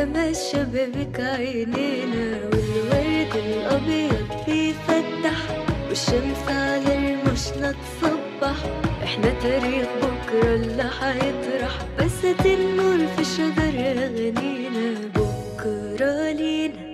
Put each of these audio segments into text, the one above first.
لما الشبابيك عينينا والورد الأبيض بيفتح والشمس على المشنة تصبح احنا تاريخ بكرة اللي هيطرح بس النور في شجر أغانينا بكرة لينا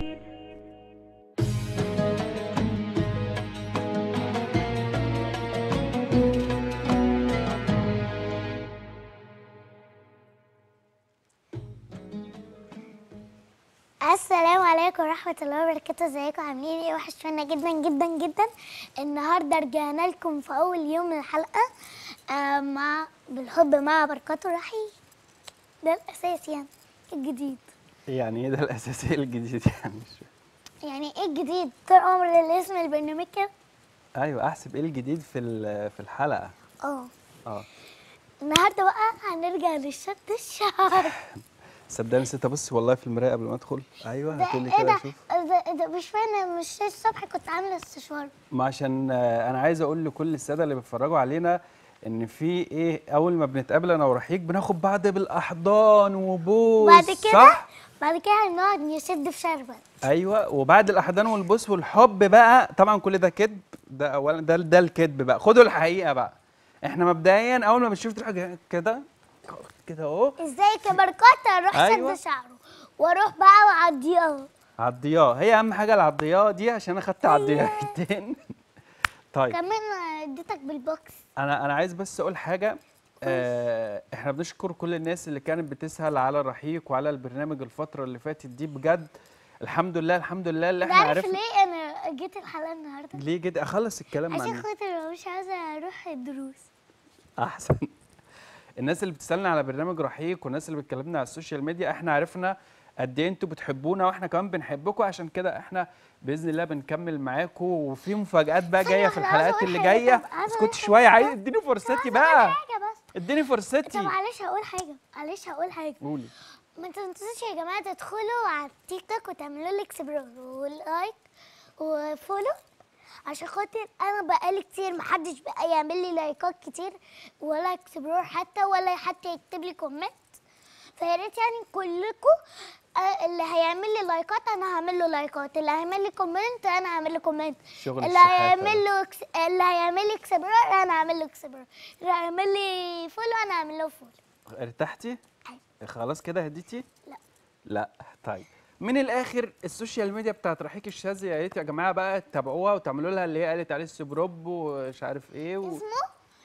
السلام عليكم ورحمة الله وبركاته ازيكم عاملين ايه وحشونا جدا جدا جدا النهارده رجعنا لكم في أول يوم من الحلقة آه مع بالحب مع بركات ورحيم ده الأساس يعني الجديد يعني ايه ده الاساسي الجديد يعني مش فاهم. يعني ايه الجديد طول عمر الاسم البرنامج كده ايوه احسب ايه الجديد في ال- في الحلقه اه اه النهارده بقى هنرجع للشط الشعر صدقني نسيت ابص والله في المرايه قبل ما ادخل ايوه ده هتقولي ايه كده ده اشوف ده, ده مش فاهم مش الصبح كنت عاملة استشوار ما عشان آه، انا عايز اقول لكل الساده اللي بيتفرجوا علينا ان في ايه اول ما بنتقابل انا ورحيق بناخد بعض بالاحضان وبوس بعد كده صح بعد كده هنقعد نشد في شربة ايوه وبعد الاحضان والبوس والحب بقى طبعا كل ده كذب ده اولا ده ده الكذب بقى خدوا الحقيقه بقى احنا مبدئيا اول ما بنشوف حاجه كده كده اهو ازيك يا بركات اروح أيوة. شد شعره واروح بقى واعديه عضياه هي اهم حاجه العضياه دي عشان انا خدت عضياتين طيب كمان اديتك بالبوكس انا انا عايز بس اقول حاجه آه احنا بنشكر كل الناس اللي كانت بتسهل على الرحيق وعلى البرنامج الفتره اللي فاتت دي بجد الحمد لله الحمد لله اللي انت احنا عارف عرفنا ليه انا جيت الحلقه النهارده ليه جد اخلص الكلام مع عشان الناس. خاطر مش عايزه اروح الدروس احسن الناس اللي بتسالنا على برنامج رحيق والناس اللي بتكلمنا على السوشيال ميديا احنا عرفنا قد ايه انتوا بتحبونا واحنا كمان بنحبكم عشان كده احنا باذن الله بنكمل معاكم وفي مفاجآت بقى ثانية جايه في واحدة، عايزة الحلقات أقول اللي حاجة. جايه طب عايزة اسكت أقول شويه حاجة. عايز اديني فرصتي عايزة أقول بقى حاجه بس اديني طب فرصتي معلش هقول حاجه معلش هقول حاجه قولي ما تنسوش يا جماعه تدخلوا على التيك توك وتعملوا لي اكسبلور ولايك وفولو عشان خاطر انا بقالي كتير محدش بقى يعمل لي لايكات كتير ولا اكسبلور حتى ولا حتى يكتب لي كومنت فيا ريت يعني كلكم آه، اللي هيعمل لي لايكات انا هعمل له لايكات اللي هيعمل لي كومنت انا هعمل له كومنت شغل اللي الشحاتة هيعمل ده. له اكس... اللي هيعمل لي اكسبلور انا هعمل له اكسبلور اللي هيعمل لي فولو انا هعمل له فولو ارتحتي أيوة. خلاص كده هديتي لا لا طيب من الاخر السوشيال ميديا بتاعت رحيق الشاذلي يا ريت يا جماعه بقى تتابعوها وتعملوا لها اللي هي قالت عليه السبروب ومش عارف ايه و... اسمه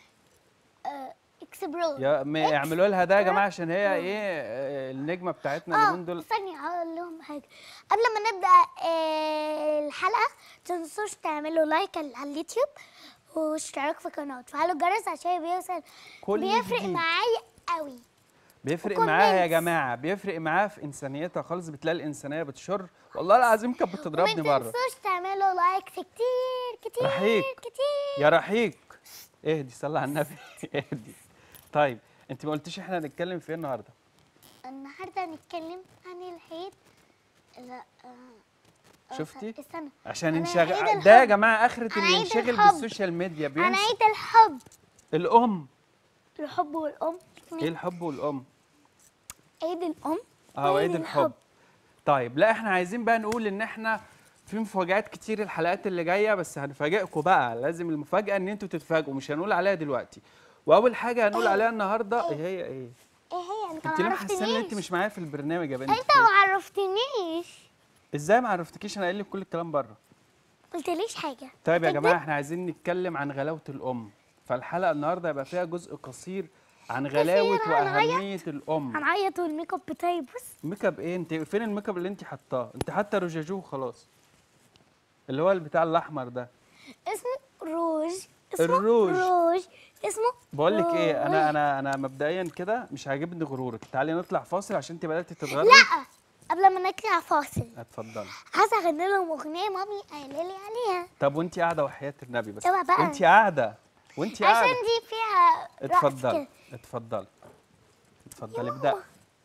آه، اكسبلور يا ما إكس يعملوا لها ده يا جماعه بلور. عشان هي ايه آه، النجمه بتاعتنا اه اليومين دول ثانية هقول لهم حاجة قبل ما نبدأ آه، الحلقة تنسوش تعملوا لايك على على اليوتيوب واشتراك في القناة وتفعلوا الجرس عشان بيوصل كل بيفرق جديد. معايا قوي بيفرق وكومنتس. معاها يا جماعه بيفرق معاها في انسانيتها خالص بتلاقي الانسانيه بتشر والله العظيم كانت بتضربني وما بره تنسوش تعملوا لايك في كتير كتير رحيق. كتير يا رحيق اهدي صلي على النبي اهدي طيب انت ما قلتيش احنا هنتكلم في ايه النهارده النهاردة هنتكلم عن العيد لا آه، آه، شفتي؟ استنى عشان أنا ننشغل عيد ده يا الحب. جماعه اخره أنا اللي عيد ينشغل الحب. بالسوشيال ميديا عن بينسى عيد الحب الام الحب والأم ايه الحب والام عيد الأم اه عيد الحب طيب لا احنا عايزين بقى نقول ان احنا في مفاجآت كتير الحلقات اللي جايه بس هنفاجئكم بقى لازم المفاجاه ان انتوا تتفاجئوا مش هنقول عليها دلوقتي واول حاجه هنقول إيه؟ عليها النهارده إيه؟ ايه هي ايه ايه هي انت انت ما ليه محسنه ان انت عرفتنيش مش معايا في البرنامج يا بنتي انت ما عرفتنيش ازاي ما عرفتكيش انا قايل لك كل الكلام بره قلتليش حاجه طيب يا تكذب؟ جماعه احنا عايزين نتكلم عن غلاوه الام فالحلقه النهارده هيبقى فيها جزء قصير عن غلاوه هنعيط. واهميه الام هنعيط والميك اب بتاعي بص ميك اب ايه انت فين الميك اب اللي انت حطاه انت حاطه روجاجو خلاص اللي هو البتاع الاحمر ده اسمه روج اسمه الروج. روج اسمه بقول لك ايه انا روج. انا انا مبدئيا كده مش عاجبني غرورك تعالي نطلع فاصل عشان انت بدات تتغري لا قبل ما نطلع فاصل اتفضلي عايزه اغني لهم اغنيه مامي قايله لي عليها طب وانت قاعده وحياه النبي بس اوعى بقى. وانت قاعده وانت عشان قاعده دي فيها رقص اتفضلي كده. اتفضلي اتفضلي يا ابدأ ماما.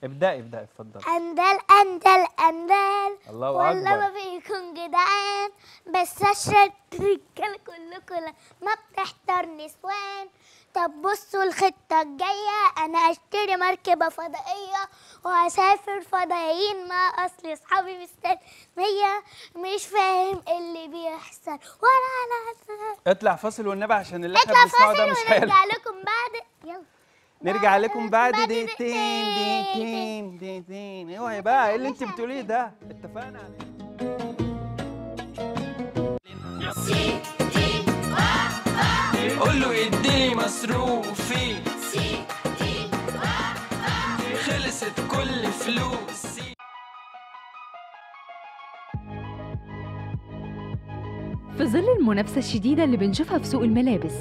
ابدأي ابدأي اتفضل اندل اندل اندل الله والله ما أكبر. فيكم جدعان بس اشرب رجاله كلكم ما بتحتار نسوان طب بصوا الخطة الجاية أنا أشتري مركبة فضائية وهسافر فضائيين مع أصل أصحابي مستنية مش فاهم اللي بيحصل ولا أنا اطلع فاصل والنبي عشان اللي احنا اطلع بنسمعه ده فاصل مش حلو ونرجع لكم بعد يلا نرجع لكم بعد بعد دقيقتين دقيقتين. دقيقتين دقيقتين اوعي بقى ايه اللي انت بتقوليه ده اتفقنا عليه قول له اديني مصروفي خلصت كل فلوسي في ظل المنافسة الشديدة اللي بنشوفها في سوق الملابس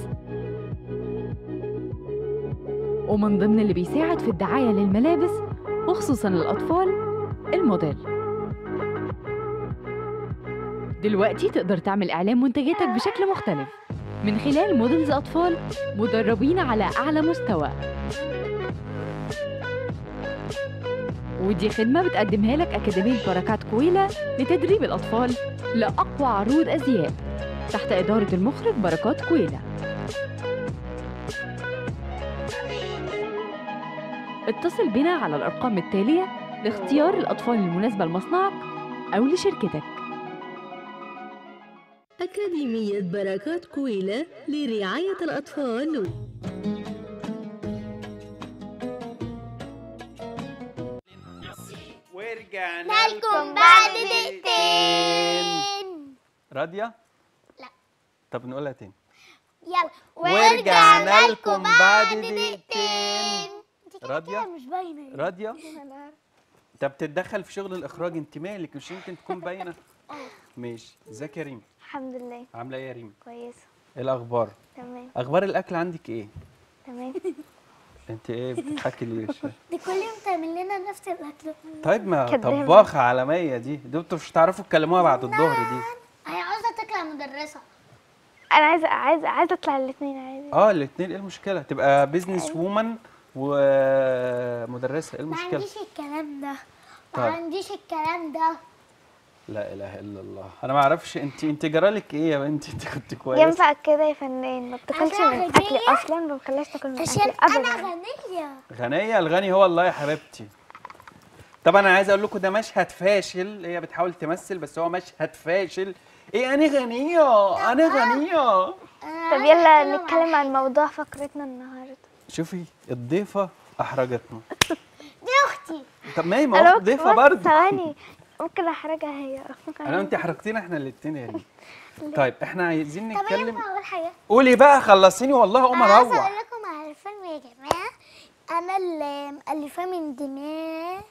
ومن ضمن اللي بيساعد في الدعاية للملابس وخصوصا للأطفال الموديل دلوقتي تقدر تعمل إعلان منتجاتك بشكل مختلف من خلال موديلز أطفال مدربين على أعلى مستوى ودي خدمة بتقدمها لك أكاديمية بركات كويلة لتدريب الأطفال لأقوى عروض أزياء تحت إدارة المخرج بركات كويلة اتصل بنا على الأرقام التالية لاختيار الأطفال المناسبة لمصنعك أو لشركتك أكاديمية بركات كويلة لرعاية الأطفال ورجعنا لكم بعد دقيقتين راضية؟ لا. طب نقولها تاني يلا ورجعنا لكم بعد دقيقتين. انت كده راضية؟ كده مش باينه راضية؟ أنا عارفة. انت بتتدخل في شغل الاخراج انت مالك مش يمكن تكون باينه ماشي ازيك يا ريم الحمد لله عامله ايه يا ريم كويسه ايه الاخبار تمام اخبار الاكل عندك ايه تمام انت ايه بتضحكي ليه مش فاهم. دي كل يوم تعمل لنا نفس الاكل طيب ما كدابة. طباخه عالميه دي دول انتوا مش هتعرفوا تكلموها بعد الظهر دي هي عاوزه تطلع مدرسه انا عايزه عايزه عايزه اطلع الاثنين عادي اه الاثنين ايه المشكله تبقى بيزنس وومن ومدرسه ايه ما المشكله عنديش الكلام ده ما طيب. عنديش الكلام ده لا اله الا الله انا ما اعرفش انت انت جرالك ايه يا بنتي انت كنت كويسه ينفع كده يا فنان ما بتاكلش عشان من اكلي غنية؟ اصلا ما بخليهاش تاكل من عشان اكلي انا ابدا غنيه غنية الغني هو الله يا حبيبتي طبعا انا عايز اقول لكم ده مشهد فاشل هي بتحاول تمثل بس هو مشهد فاشل ايه انا غنية انا غنية طب يلا نتكلم عن موضوع فقرتنا النهارده شوفي الضيفة احرجتنا دي اختي طب ما هي ما انا هو ممكن- ضيفة ممكن برضه ثواني ممكن احرجها هي انا وانت حرجتينا احنا الاتنين يا ريم طيب احنا عايزين طب نتكلم ينفع اقول حاجه قولي بقى خلصيني والله اقوم انا عايزه اروح اقول لكم على الفيلم يا جماعه انا اللي مؤلفاه من دماغي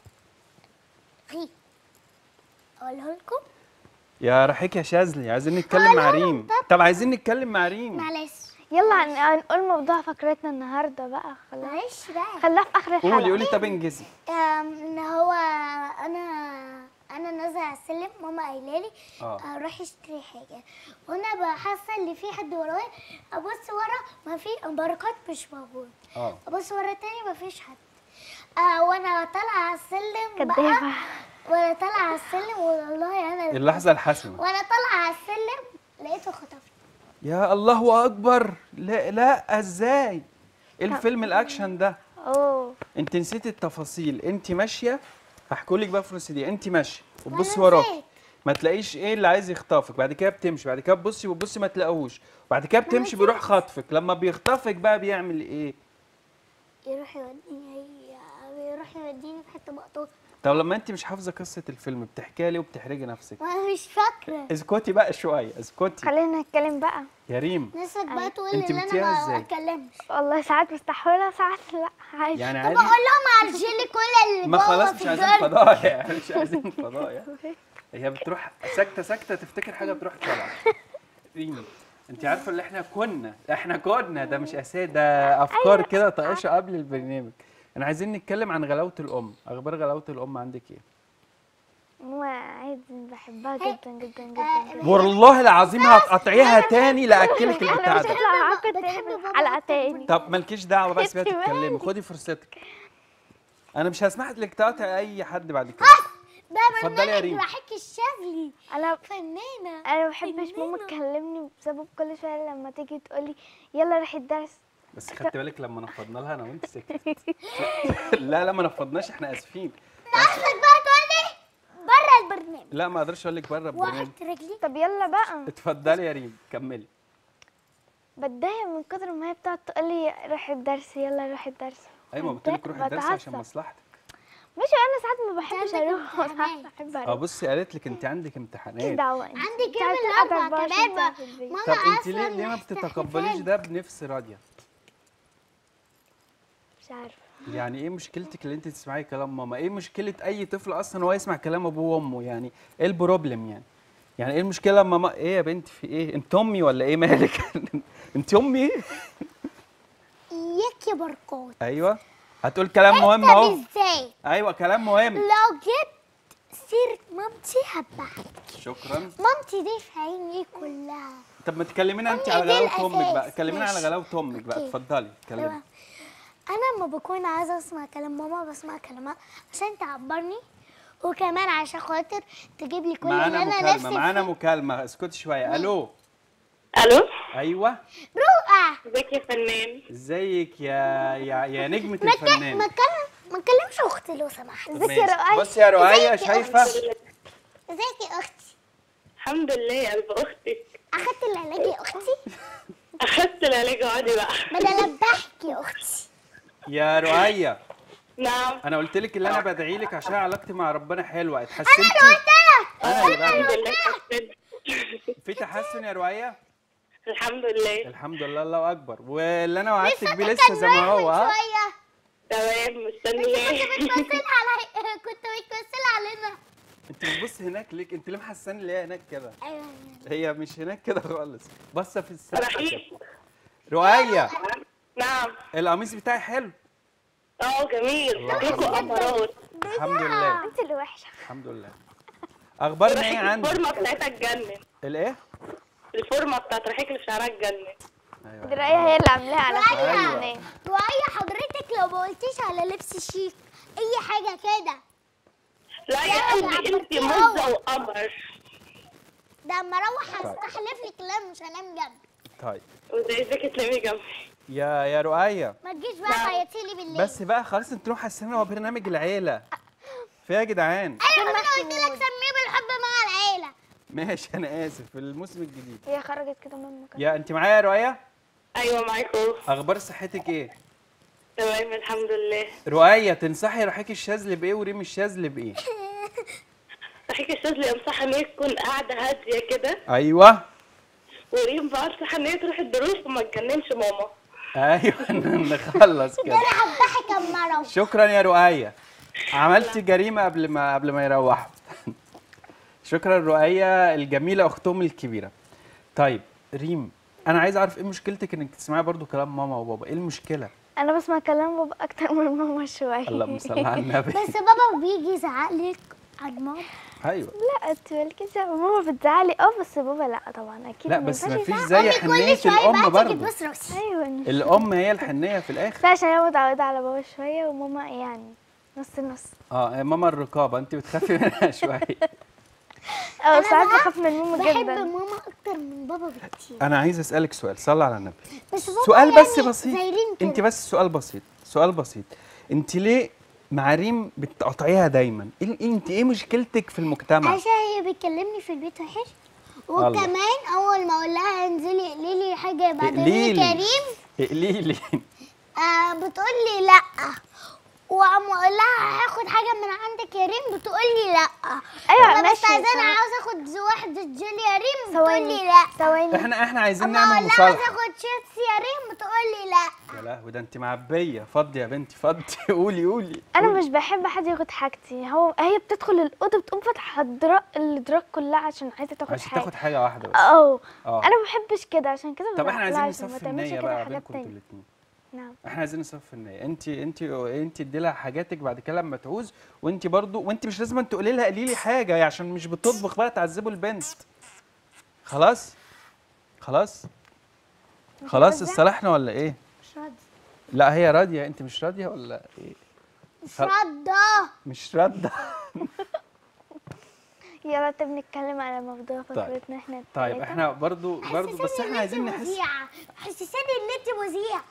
اقوله لكم يا رحيك يا شاذلي عايزين نتكلم مع ريم طب عايزين نتكلم مع ريم معلش يلا هن- هنقول موضوع فقرتنا النهارده بقى خلاص معلش بقى خليها في اخر الحلقه قولي قولي طب انجزي أم، ان هو انا انا نازله على السلم ماما قايله لي اه. اروح اشتري حاجه وانا بقى حاسه ان في حد ورايا ابص ورا ما في بركات مش موجود اه ابص ورا تاني ما فيش حد آه وانا طالعه على السلم بقى كدابه وانا طالعه على السلم والله انا اللحظة الحاسمة وانا طالعه على السلم لقيته خطفني يا الله اكبر لا لا ازاي ايه الفيلم الاكشن ده اوه انت نسيت التفاصيل انت ماشيه هحكوا لك بقى في نص دي انت ماشيه وتبصي وأنا وراك نسيت. ما تلاقيش ايه اللي عايز يخطفك بعد كده بتمشي بعد كده تبصي وتبصي ما تلاقوش بعد كده بتمشي بيروح خاطفك لما بيخطفك بقى بيعمل ايه يروح يوديني يروح يوديني في حته مقطوعه طب لما انت مش حافظه قصه الفيلم بتحكيها ليه وبتحرجي نفسك وانا مش فاكره اسكتي بقى شويه اسكتي خلينا نتكلم بقى يا ريم نفسك بقى تقول انت ان انا بتيها ما ازاي؟ اتكلمش والله ساعات مستحوله ساعات لا عادي يعني طب عادي اقول لهم على الجيلي كل اللي ما جوه خلاص في مش عايزين الدرج. فضايح مش عايزين فضايح هي بتروح ساكته ساكته تفتكر حاجه بتروح طالعه ريمي انت عارفه اللي احنا كنا احنا كنا ده مش اساس ده افكار كده طائشه قبل البرنامج احنا عايزين نتكلم عن غلاوه الام اخبار غلاوه الام عندك ايه ماما عادي بحبها جدا جدا جدا آه، جدا والله العظيم هتقطعيها تاني لاكلك البتاع انا مش ده هطلع معاكم بتحب تاني بابا حلقه أكتر تاني طب مالكيش دعوه بقى سيبيها سيبتي تتكلمي بالي. خدي فرصتك انا مش هسمح لك تقاطعي اي حد بعد كده ده اتفضلي يا برنامج ريم. رحيك الشاذلي انا فنانة انا ما بحبش ماما فنانة. تكلمني بسبب كل شويه لما تيجي تقولي يلا روحي الدرس بس خدت بالك لما نفضنا لها انا وانت سكت لا لا ما نفضناش احنا اسفين قصدك بقى تقول لي بره البرنامج لا ما اقدرش اقول لك بره البرنامج وقعت رجلي طب يلا بقى اتفضلي يا ريم كملي بتضايق من كتر ما هي بتقعد تقولي روحي الدرس يلا روحي الدرس ايوه ما قلت لك روحي الدرس عشان بتعصب. مصلحتك مش انا ساعات ما بحبش عندك اروح وساعات امتحانات. بحب اه اروح بصي قالت لك انت عندك مالكيش امتحانات دعوه انت عندي انت كام قاعدة الاربع 24 كمان ساعة بقى. في البيت. ماما طب انت أصلاً ليه ليه ما بتتقبليش محتاجة ده بنفس راضيه مش عارفه يعني ايه مشكلتك اللي انت تسمعي كلام ماما ايه مشكله اي طفل اصلا هو يسمع كلام ابوه وامه يعني ايه البروبلم يعني يعني ايه المشكله لما ما ايه يا بنتي في ايه انت امي ولا ايه مالك انت امي اياك يا بركات ايوه هتقول كلام مهم انت اهو ازاي ايوه كلام مهم لو جبت سيرة مامتي هبعك شكرا مامتي دي في عيني كلها طب ما تكلمينا انت أمي على دي غلاوه امك بقى الأساس. كلمينا على ماشي. غلاوه امك بقى أوكي. اتفضلي كلمي انا لما بكون عايزه اسمع كلام ماما بسمع كلامها عشان تعبرني وكمان عشان خاطر تجيب لي كل اللي معانا انا مكالمه نفسي معانا فيه مكالمه اسكتي شويه الو الو ايوه رؤى ازيك يا فنان ازيك يا يا يا نجمه ما ك- الفنان ما اتكلم ما اتكلمش اختي لو سمحت ازيك يا ماشي. رؤية بصي يا رؤية ازيك يا شايفه ازيك يا اختي الحمد لله يا قلب اختك اخدت العلاج يا اختي اخدت العلاج اقعدي بقى بدل اذبحك يا اختي يا رؤية نعم انا قلت لك اللي انا بدعي لك عشان علاقتي مع ربنا حلوه اتحسنتي انا اللي قلت لك انا اللي الحمد بدعي لله اتحسنت. في تحسن يا رؤية الحمد لله الحمد لله الله اكبر واللي انا وعدتك بيه كان لسه زي ما رايح هو من ها شويه تمام مستنياه بتمثل على كنت بتمثل علينا انت بتبص هناك ليك انت ليه محسن اللي هي هناك كده ايوه هي مش هناك كده خالص بصه في السقف رحيم رؤية نعم القميص بتاعي حلو اه جميل الله شكلكم يخليك. امارات الحمد لله انت اللي وحشه الحمد لله اخبارنا ايه عندك الفورمه بتاعتها تجنن الايه الفورمه بتاعت رحيك اللي في شعرها تجنن ايوه دي رؤية هي اللي عاملاها على فكره أيوة. يعني. رؤية حضرتك لو ما قلتيش على لبس شيك اي حاجه كده لا يا قلبي انت عبرتيها مزه وقمر ده اما اروح هستحلف لك لا مش هنام جنبك طيب وزي ازيك تنامي جنبي يا يا رؤية ما تجيش بقى خيطي لي بالليل بس بقى خلاص انتوا حاسين هو برنامج العيله في إيه يا جدعان ايوه انا قلت لك سميه بالحب مع العيله ماشي انا اسف في الموسم الجديد هي خرجت كده من المكان يا انت معايا يا رؤية ايوه معاكم اخبار صحتك ايه تمام الحمد لله رؤية تنصحي رحيك الشاذلي بايه وريم الشاذلي بايه رحيك الشاذلي انصحها ان هي تكون قاعده هاديه كده ايوه وريم بقى انصحها ان هي تروح الدروس وما تجننش ماما ايوه نخلص كده انا هضحك اما اروح شكرا يا رؤية عملت جريمة قبل ما قبل ما يروحوا شكرا رؤية الجميلة اختهم الكبيرة طيب ريم انا عايز اعرف ايه مشكلتك انك تسمعي برضو كلام ماما وبابا ايه المشكلة انا بسمع كلام بابا اكتر من ماما شويه اللهم صل على النبي بس بابا بيجي يزعق لك على ماما ايوه لا انت مالكيش دعوة. ماما بتزعلي اه بس بابا لا طبعا اكيد لا بس ينفعش مفيش يزعق. زي امي حنية كل شويه الام بقى تيجي برضو تبص راسي ايوه الام هي الحنية في الاخر بس عشان انا متعوده على بابا شويه وماما يعني نص نص اه ماما الرقابة انت بتخافي منها شوية اه أنا ساعات بقى بخاف من ماما بحب جدا ماما اكتر من بابا بكتير انا عايز اسالك سؤال صلي على النبي بس بابا سؤال يعني بس بسيط زي ريم كده. انت بس سؤال بسيط سؤال بسيط انت ليه مع ريم بتقاطعيها دايما إيه- انت ايه مشكلتك في المجتمع عشان هي بتكلمني في البيت وحش وكمان اول ما اقول لها انزلي اقلي لي حاجه بعد اقليلي. لي كريم اقلي لي آه بتقول لي لا واما اقول لها هاخد حاجه من عندك يا ريم بتقول لي لا ايوه انا بس ماشي عايزه انا ساعات- عاوزه اخد واحده جيلي يا ريم بتقول ثواني لي لا ثواني احنا احنا عايزين اما نعمل اقول لها عاوزه مصالحه اخد شيبسي يا ريم بتقول لي لا يا لهوي ده انت معبيه فضي يا بنتي فضي قولي قولي انا قولي. مش بحب حد ياخد حاجتي هو هي بتدخل الاوضه بتقوم فاتحه الدرا- الادراج كلها عشان عايزه تاخد عشان حاجه تاخد حاجه واحده بس اه اه انا ما بحبش كده عشان كده طب احنا بزعلها عايزين عشان ما نصفي تعملش النيه كده بقى حاجات بينكم انتوا تانية الاثنين نعم احنا عايزين نصفي النيه انت انت انت ادي لها حاجاتك بعد كده لما تعوز وانت برضو وانت مش لازم تقولي لها قولي لي حاجه عشان مش بتطبخ بقى تعذبوا البنت خلاص خلاص خلاص راضية؟ اصطلحنا ولا ايه مش راضي لا هي راضيه انت مش راضيه ولا ايه مش خل- رده مش راده يلا طب نتكلم على موضوع طيب. فكرتنا احنا طيب التلاتة. احنا برضو برضو بس احنا عايزين نحس مذيعة حسساني ان انت مذيعة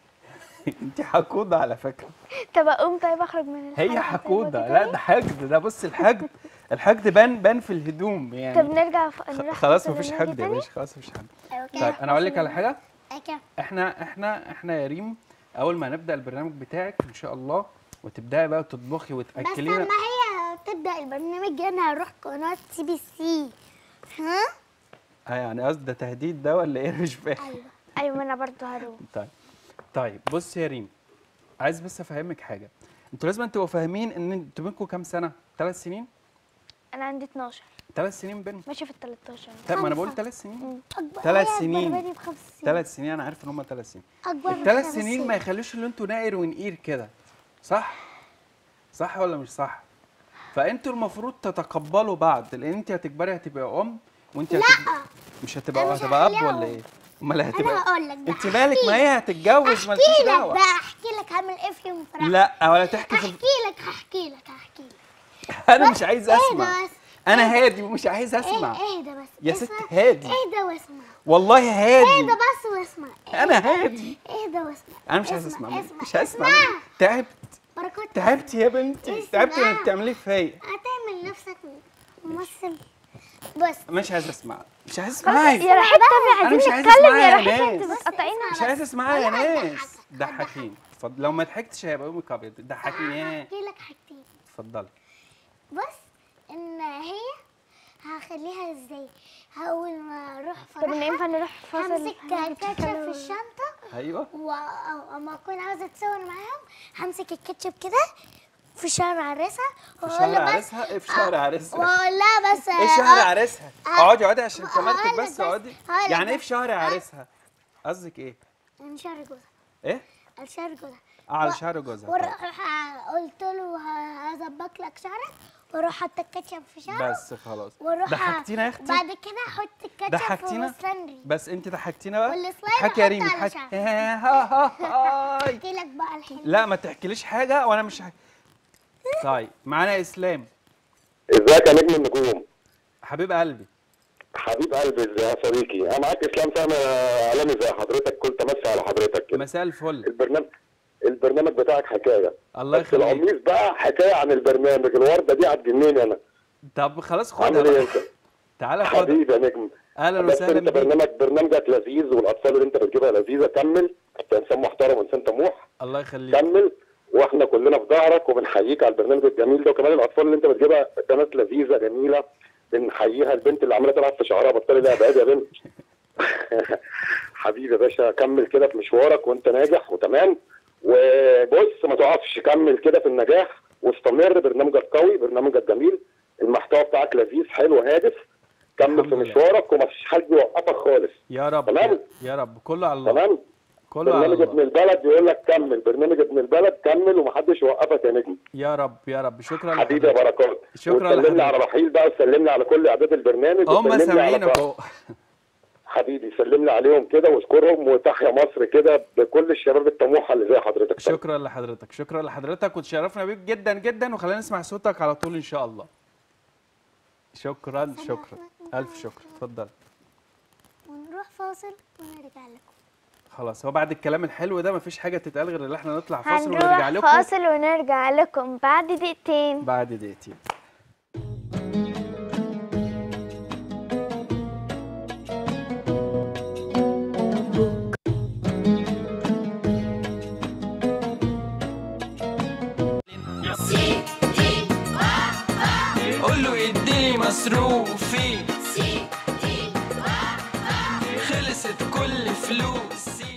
انت حقوده على فكره طب اقوم طيب اخرج من هي الحلقة طيب حقوده وأجي لا تاني؟ ده حقد ده بص الحقد الحقد بان بان في الهدوم طب يعني نرجع ف... خ- نروح خلاص فاصل مفيش ونيجي حقد يا تاني؟ باشا خلاص مفيش حقد اوكي طيب انا اقول لك على حاجه اوكي احنا احنا احنا يا ريم اول ما نبدا البرنامج بتاعك ان شاء الله وتبداي بقى تطبخي بس وتاكلينا لما هي تبدا البرنامج انا هروح قناه سي بي سي ها اه يعني قصد ده تهديد ده ولا ايه مش فاهم ايوه ايوه ما انا برضه هروح طيب طيب بص يا ريم عايز بس افهمك حاجه انتوا لازم تبقوا فاهمين ان انتوا بينكم كام سنه ثلاث سنين انا عندي 12 ثلاث سنين بينكم ماشي في ال 13 طيب ما انا بقول خمسة. ثلاث سنين اكبر ثلاث هي سنين. أكبر مني بخمس سنين ثلاث سنين انا عارف ان هم ثلاث سنين اكبر من الثلاث خمس سنين ما يخلوش ان انتوا نائر ونقير كده صح صح ولا مش صح فانتوا المفروض تتقبلوا بعض لان انت هتكبري هتبقى ام وانت لا مش هتبقى أنا مش هتبقى اب هخليها ولا أم. ايه امال انا هتبقى هقول لك بقى انت مالك ما هي هتتجوز مالكيش احكي لك دعوه بقى احكي لك هعمل ايه في يوم فرح لا ولا تحكي في احكي لك هحكي لك هحكي لك انا مش عايز اهدى اسمع بس انا هادي ومش عايز اسمع ايه اهدى بس يا اسمع. ست هادي. اهدى واسمع والله اهدى هادي بس واسمع انا هادي اهدى واسمع انا مش عايز اسمع اسمع منك. مش عايز اسمع اسمع. منك. تعبت بركات تعبت يا بنتي اسمع. تعبت وانت بتعملي فيا هتعمل نفسك ممثل بس مش عايز اسمع مش عايز يا اسمعي رحيم طب أنا عايزين مش عايز نتكلم أسمعها يا يا رحيم انت ناس. بتقطعينا مش عايز اسمعها يا ولا ناس هضحك. ضحكيني اتفضل لو ما ضحكتش هيبقى يومك ابيض ضحكيني هحكي لك حاجتين اتفضلي بص ان هي هخليها ازاي اول ما اروح طب إن ينفع فرحها نروح فاصل همسك كاتشب في الشنطه ايوه واما اكون عاوزه اتصور معاهم همسك الكاتشب كده في شهر عريسها في واقول شهر له بس عريسها ايه في شهر عريسها واقول لها بس ايه شهر آه، عريسها آه، اقعدي اقعدي عشان هقول كمالتك لك بس بس، اقعدي هقول لك يعني ايه بس. في شهر آه. عريسها قصدك ايه من شهر جوزها ايه شهر جوزها اه على و- شهر جوزها طيب. واروح قلت له ه- هظبط لك شعرك واروح حاطه الكاتشب في شعره بس خلاص واروح ضحكتينا يا اختي بعد كده احط الكاتشب ضحكتينا؟ في وسلندري بس انت ضحكتينا بقى والسلايد اضحكي يا ريم أحطه على اضحكي شعري. ها ها هاي احكي لك بقى الحلو لا ما تحكيليش حاجه وانا مش ح... طيب معانا اسلام ازيك يا نجم النجوم حبيب قلبي حبيب قلبي ازاي يا صديقي انا معاك اسلام سامي عالمي زي حضرتك كنت امسي على حضرتك كده مساء الفل البرنامج البرنامج بتاعك حكايه الله بس يخليك القميص بقى حكايه عن البرنامج الورده دي هتجنني انا طب خلاص خدها عامل ايه بقى. انت تعالى خدها حبيبي يا نجم اهلا بس وسهلا انت بيك برنامج برنامجك لذيذ والاطفال اللي انت بتجيبها لذيذه كمل انت انسان محترم وانسان طموح الله يخليك كمل واحنا كلنا في ظهرك وبنحييك على البرنامج الجميل ده وكمان الاطفال اللي انت بتجيبها بنات لذيذه جميله بنحييها البنت اللي عماله تلعب في شعرها بطلي لها بعيد يا بنت حبيبي يا باشا كمل كده في مشوارك وانت ناجح وتمام وبص ما تقفش كمل كده في النجاح واستمر برنامجك قوي برنامجك جميل المحتوى بتاعك لذيذ حلو هادف كمل الحمد في لله. مشوارك ومفيش حد يوقفك خالص يا رب تمام. يا رب كله على الله تمام كله على برنامج ابن الله البلد يقول لك كمل برنامج ابن البلد كمل ومحدش يوقفك يا نجم يا رب يا رب شكرا حبيبي يا لحضرتك. بركات شكرا وسلمني لحضرتك. على رحيل بقى وسلمني على كل اعداد البرنامج هم وسلمني على سامعينك ف- اهو حبيبي سلمني عليهم كده واشكرهم وتحيا مصر كده بكل الشباب الطموحه اللي زي حضرتك شكرا لحضرتك شكرا لحضرتك وتشرفنا بيك جدا جدا وخلينا نسمع صوتك على طول ان شاء الله شكرا شكرا الف شكر اتفضل ونروح فاصل ونرجع لكم خلاص هو بعد الكلام الحلو ده مفيش حاجه تتقال غير ان احنا نطلع فاصل ونرجع هنروح لكم فاصل ونرجع لكم بعد دقيقتين بعد دقيقتين قول له يديني مصروفي خلصت كل فلوسي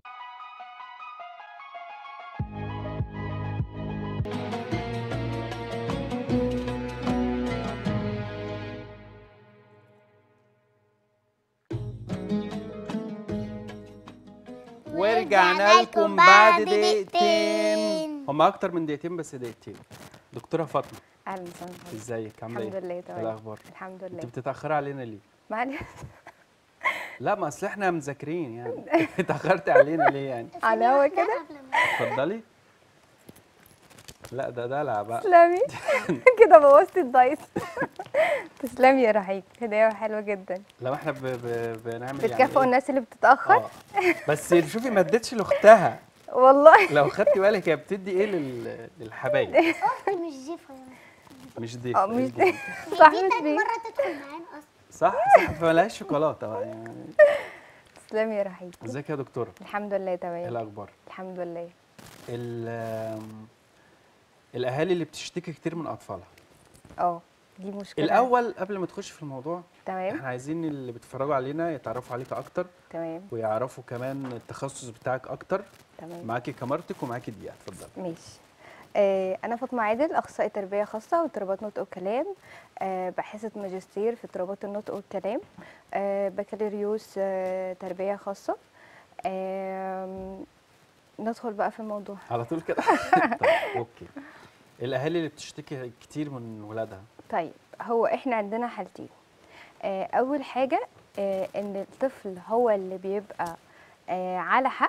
ورجعنا لكم بعد دقيقتين هم اكتر من دقيقتين بس دقيقتين دكتوره فاطمه اهلا وسهلا بحضرتك. ازيك عامله ايه الحمد لله إيه تمام الاخبار الحمد انت لله بتتاخري علينا ليه معلش لا ما اصل احنا مذاكرين يعني اتاخرتي علينا ليه يعني على هوا كده اتفضلي لا ده دلع بقى تسلمي كده بوظتي الدايت تسلمي يا رحيق هديه حلوه جدا لو احنا ب... ب... بنعمل يعني بتكافئوا إيه؟ الناس اللي بتتاخر اه بس شوفي ما ادتش لاختها والله لو خدتي بالك هي بتدي ايه لل... للحبايب اختي مش جيفه يعني مش ضيف اه مش إيه الجديد؟ صح دي مش تاني بيه مره تدخل معانا اصلا صح صح فملهاش شوكولاته بقى يعني تسلمي يا رحيق ازيك يا دكتوره الحمد لله ايه تمام الاخبار الحمد لله ال... آم، الاهالي اللي بتشتكي كتير من اطفالها اه دي مشكله الاول قبل ما تخش في الموضوع تمام احنا عايزين اللي بيتفرجوا علينا يتعرفوا عليك اكتر تمام ويعرفوا كمان التخصص بتاعك اكتر تمام معاكي كاميرتك ومعاكي دقيقه اتفضل ماشي آه، أنا فاطمة عادل أخصائي تربية خاصة واضطرابات نطق وكلام آه، باحثة ماجستير في اضطرابات النطق والكلام آه، بكالوريوس آه، تربية خاصة آم، ندخل بقى في الموضوع على طول كده طيب اوكي الاهالي اللي بتشتكي كتير من ولادها طيب هو احنا عندنا حالتين آه، اول حاجه آه، ان الطفل هو اللي بيبقى آه، على حق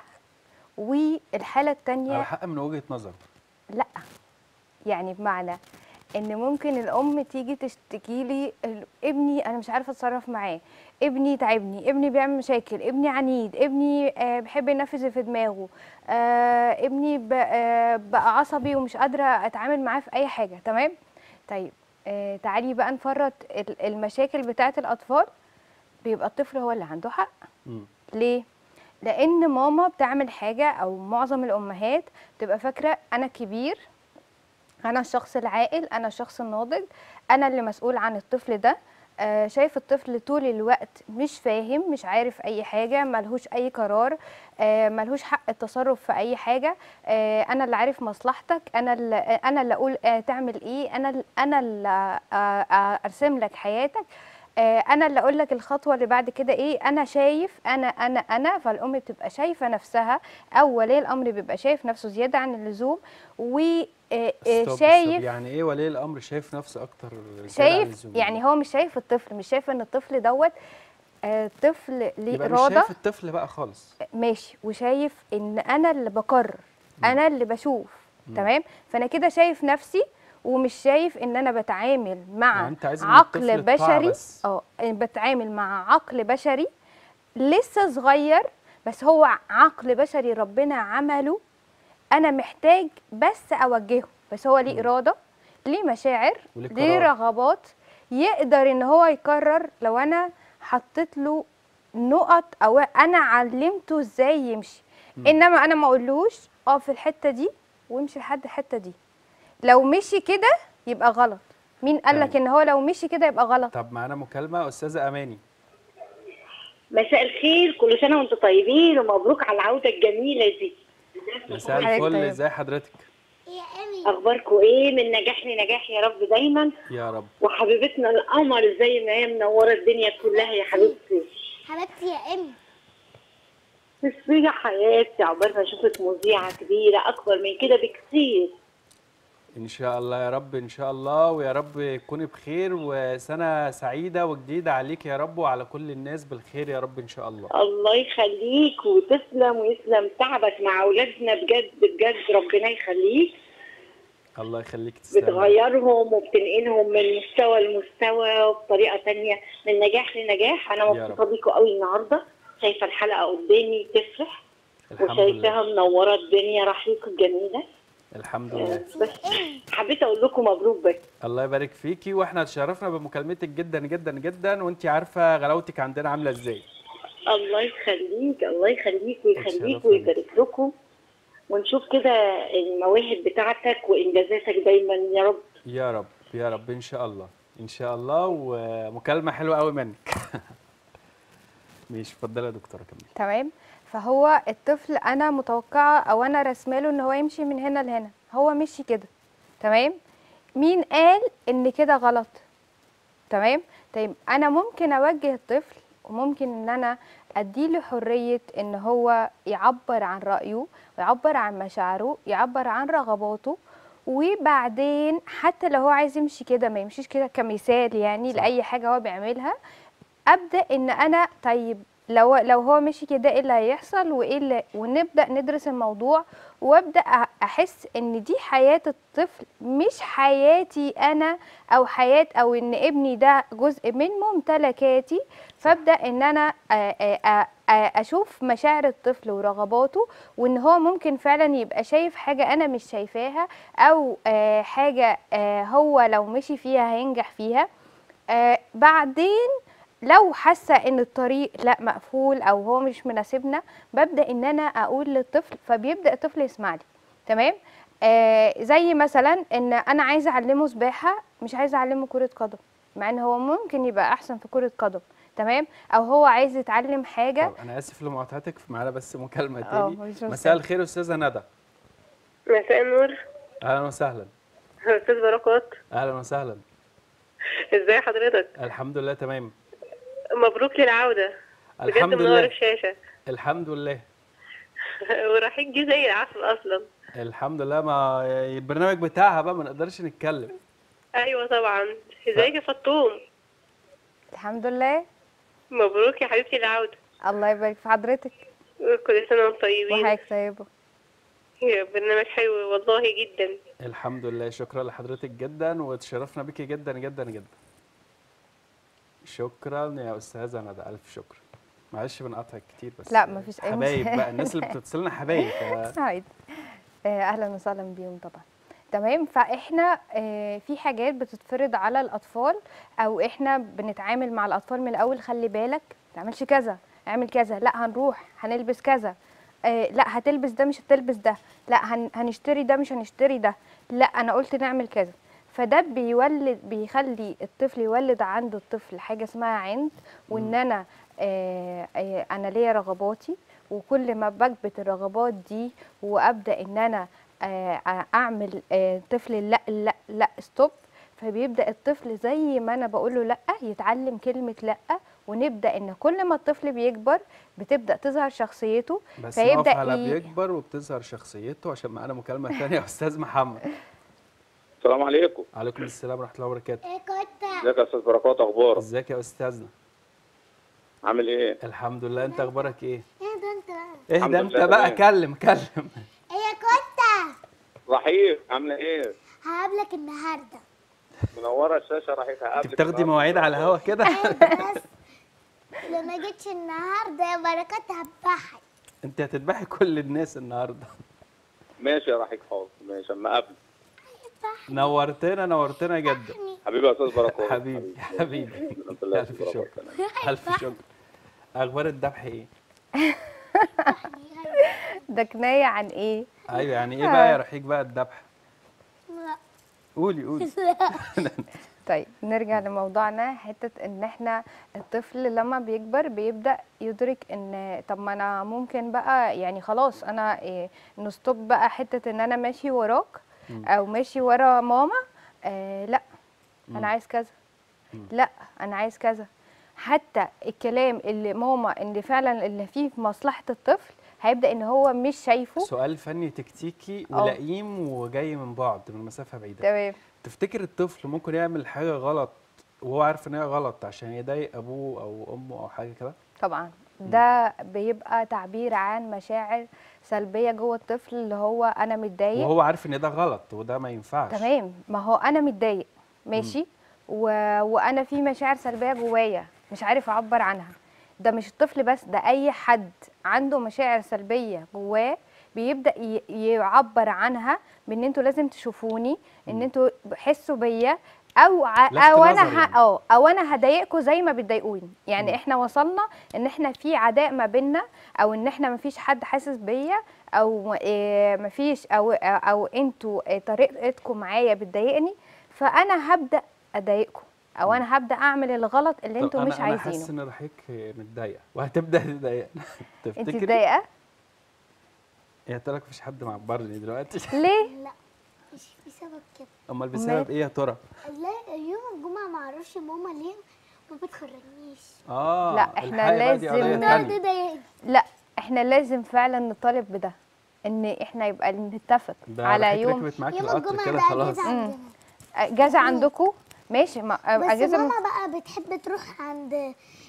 والحاله التانية على حق من وجهه نظر لا يعني بمعنى ان ممكن الام تيجي تشتكي لي ال- ابني انا مش عارفه اتصرف معاه ابني تعبني ابني بيعمل مشاكل ابني عنيد ابني آه، بيحب ينفذ اللي في دماغه آه، ابني ب- آه، بقى عصبي ومش قادره اتعامل معاه في اي حاجه تمام طيب آه، تعالي بقى نفرط ال- المشاكل بتاعه الاطفال بيبقى الطفل هو اللي عنده حق مم. ليه؟ لأن ماما بتعمل حاجة أو معظم الأمهات تبقى فاكرة أنا كبير أنا الشخص العاقل أنا الشخص الناضج أنا اللي مسؤول عن الطفل ده آه، شايف الطفل طول الوقت مش فاهم مش عارف أي حاجة ملهوش أي قرار آه، ملهوش حق التصرف في أي حاجة آه، أنا اللي عارف مصلحتك أنا اللي أنا اللي أقول آه، تعمل إيه أنا ال- أنا اللي آه، آه، أرسم لك حياتك آه، انا اللي اقول لك الخطوه اللي بعد كده ايه انا شايف انا انا انا فالام بتبقى شايفه نفسها او ولي الامر بيبقى شايف نفسه زياده عن اللزوم ستوب، ستوب. وشايف يعني ايه ولي الامر شايف نفسه اكتر زيادة عن شايف اللزوم؟ يعني هو مش شايف الطفل مش شايف ان الطفل دوت آه، طفل ليه يبقى مش اراده شايف الطفل بقى خالص ماشي وشايف ان انا اللي بقرر انا اللي بشوف تمام فانا كده شايف نفسي ومش شايف ان انا بتعامل مع يعني أنت عايزة من عقل الطفل الطاعة بشري بس. اه بتعامل مع عقل بشري لسه صغير بس هو عقل بشري ربنا عمله انا محتاج بس اوجهه بس هو ليه اراده ليه مشاعر وليه ليه قرار. رغبات يقدر ان هو يقرر لو انا حطيت له نقط او انا علمته ازاي يمشي انما انا ما اقولوش اه في الحته دي وامشي لحد الحته دي لو مشي كده يبقى غلط مين قال لك تمام. ان هو لو مشي كده يبقى غلط طب معانا مكالمه استاذه اماني مساء الخير كل سنه وانتم طيبين ومبروك على العوده الجميله دي مساء حضرتك الفل طيب. ازي حضرتك يا امي اخباركم ايه من نجاح لنجاح يا رب دايما يا رب وحبيبتنا القمر زي ما هي منوره الدنيا كلها يا حبيبتي حبيبتي يا امي تسبيح يا حياتي عقبال ما اشوفك مذيعه كبيره اكبر من كده بكتير ان شاء الله يا رب ان شاء الله ويا رب تكوني بخير وسنه سعيده وجديده عليك يا رب وعلى كل الناس بالخير يا رب ان شاء الله الله يخليك وتسلم ويسلم تعبك مع اولادنا بجد بجد ربنا يخليك الله يخليك تسلمي بتغيرهم وبتنقلهم من مستوى لمستوى وبطريقه تانية من نجاح لنجاح انا يا مبسوطه رب. بيكم قوي النهارده شايفه الحلقه قدامي تفرح الحمد وشايفاها لله منوره الدنيا رحيق الجميله الحمد لله بس حبيت اقول لكم مبروك بس الله يبارك فيكي واحنا اتشرفنا بمكالمتك جدا جدا جدا وانت عارفه غلاوتك عندنا عامله ازاي الله يخليك الله يخليك ويخليك اتشرفنا ويبارك لكم ونشوف كده المواهب بتاعتك وانجازاتك دايما يا رب يا رب يا رب ان شاء الله ان شاء الله ومكالمه حلوه قوي منك ماشي اتفضلي يا دكتوره كملي تمام فهو الطفل انا متوقعه او انا رسماله ان هو يمشي من هنا لهنا هو مشي كده تمام مين قال ان كده غلط تمام طيب انا ممكن اوجه الطفل وممكن ان انا اديله حريه ان هو يعبر عن رايه ويعبر عن مشاعره يعبر عن رغباته وبعدين حتى لو هو عايز يمشي كده ما يمشيش كده كمثال يعني صح. لاي حاجه هو بيعملها ابدا ان انا طيب لو لو هو مشي كده ايه اللي هيحصل وايه اللي ونبدا ندرس الموضوع وابدا أ- احس ان دي حياه الطفل مش حياتي انا او حياه او ان ابني ده جزء من ممتلكاتي فابدا ان انا أ- أ- أ- أ- اشوف مشاعر الطفل ورغباته وان هو ممكن فعلا يبقى شايف حاجه انا مش شايفاها او آه، حاجه آه، هو لو مشي فيها هينجح فيها آه، بعدين لو حاسه ان الطريق لا مقفول او هو مش مناسبنا ببدا ان انا اقول للطفل فبيبدا الطفل يسمع لي تمام آه زي مثلا ان انا عايزه اعلمه سباحه مش عايزه اعلمه كره قدم مع ان هو ممكن يبقى احسن في كره قدم تمام او هو عايز يتعلم حاجه طب انا اسف لمقاطعتك معانا بس مكالمه اه تاني مفيش مشكلة. مساء الخير استاذه ندى مساء النور اهلا وسهلا استاذ بركات اهلا وسهلا ازاي حضرتك الحمد لله تمام مبروك للعوده بجد الحمد منور لله الشاشه الحمد لله ورايحين جه زي العسل اصلا الحمد لله ما البرنامج بتاعها بقى ما نقدرش نتكلم ايوه طبعا ازيك يا فطوم الحمد لله مبروك يا حبيبتي العوده الله يبارك في حضرتك كل سنه وانتم طيبين وحضرتك طيبه يا برنامج حلو والله جدا الحمد لله شكرا لحضرتك جدا وتشرفنا بيكي جدا جدا جدا شكرا يا استاذه ندى الف شكر معلش بنقطعك كتير بس لا، مفيش أي حبايب مشكلة. بقى الناس اللي بتتصلنا حبايب ف- عادي آه، اهلا وسهلا بيهم طبعا تمام فاحنا آه، في حاجات بتتفرض على الاطفال او احنا بنتعامل مع الاطفال من الاول خلي بالك ما تعملش كذا اعمل كذا لا هنروح هنلبس كذا آه، لا هتلبس ده مش هتلبس ده لا هن- هنشتري ده مش هنشتري ده لا انا قلت نعمل كذا فده بيولد بيخلي الطفل يولد عنده الطفل حاجه اسمها عند وان انا آه، آه، انا ليا رغباتي وكل ما بكبت الرغبات دي وابدا ان انا آه، اعمل آه، طفل لا لا لا ستوب فبيبدا الطفل زي ما انا بقول له لا يتعلم كلمه لا ونبدا ان كل ما الطفل بيكبر بتبدا تظهر شخصيته بس نقف فيبدا على ي- بيكبر وبتظهر شخصيته عشان معانا مكالمه ثانيه يا استاذ محمد السلام عليكم عليكم السلام ورحمه الله وبركاته ايه كنت ازيك يا استاذ بركات اخبارك ازيك يا استاذنا عامل ايه الحمد لله انت اخبارك ايه ايه ده انت بقى ايه الحمد ده انت لله بقى تمام. كلم كلم ايه كنت رحيب عامله ايه هقابلك النهارده منوره الشاشه رحيب انت هقابلك بتاخدي النهاردة. مواعيد على الهوا كده ايه بس لو ما جيتش النهارده يا بركات هبحك انت هتذبحي كل الناس النهارده ماشي يا رحيب حاضر ماشي اما اقابلك نورتنا نورتنا جدا حبيبي يا استاذ بركات حبيبي حبيبي الحمد لله يا الف أستاذ شكر بركات. الف شكر اخبار الذبح ايه ده كنايه عن ايه ايوه يعني ايه بقى يا رحيق بقى الذبح قولي قولي طيب نرجع لموضوعنا حتة ان احنا الطفل لما بيكبر بيبدأ يدرك ان طب ما انا ممكن بقى يعني خلاص انا إيه نستوب بقى حتة ان انا ماشي وراك او ماشي ورا ماما آه لا انا عايز كذا لا انا عايز كذا حتى الكلام اللي ماما اللي فعلا اللي فيه في مصلحة الطفل هيبدأ ان هو مش شايفه سؤال فني تكتيكي اه. ولئيم وجاي من بعد من مسافه بعيده تمام تفتكر الطفل ممكن يعمل حاجه غلط وهو عارف ان هي غلط عشان يضايق ابوه او امه او حاجه كده طبعا ده بيبقى تعبير عن مشاعر سلبيه جوه الطفل اللي هو انا متضايق وهو عارف ان ده غلط وده ما ينفعش تمام ما هو انا متضايق ماشي و... وانا في مشاعر سلبيه جوايا مش عارف اعبر عنها ده مش الطفل بس ده اي حد عنده مشاعر سلبيه جواه بيبدا ي... يعبر عنها بان انتوا لازم تشوفوني ان انتوا حسوا بيا او ع... لفت او نظر انا ه... يعني. اه او انا هضايقكم زي ما بتضايقوني يعني احنا وصلنا ان احنا في عداء ما بيننا او ان احنا ما فيش حد حاسس بيا او إيه ما فيش او او انتوا إيه طريقتكم معايا بتضايقني فانا هبدا اضايقكم او انا هبدا اعمل الغلط اللي طب انتوا أنا مش انا حاسس عايزينه ان رحيق متضايقه وهتبدا تضايقنا انت تفتكري متضايقه يا ترى مفيش حد معبرني دلوقتي ليه لا مش بسبب كده امال بسبب ايه يا ترى لا يوم الجمعة ما اعرفش ماما ليه ما بتخرجنيش اه لا، إحنا الحقيقة بقى دي لازم قضية النهارده تانية. ضايقني لا احنا لازم فعلا نطالب بده ان احنا يبقى نتفق ده على رحيق يوم ركبت معاكي يوم القطر الجمعة كده ده خلاص اجازة عندنا اجازه عندكم ماشي ما بس اجازه ماما بقى بتحب تروح عند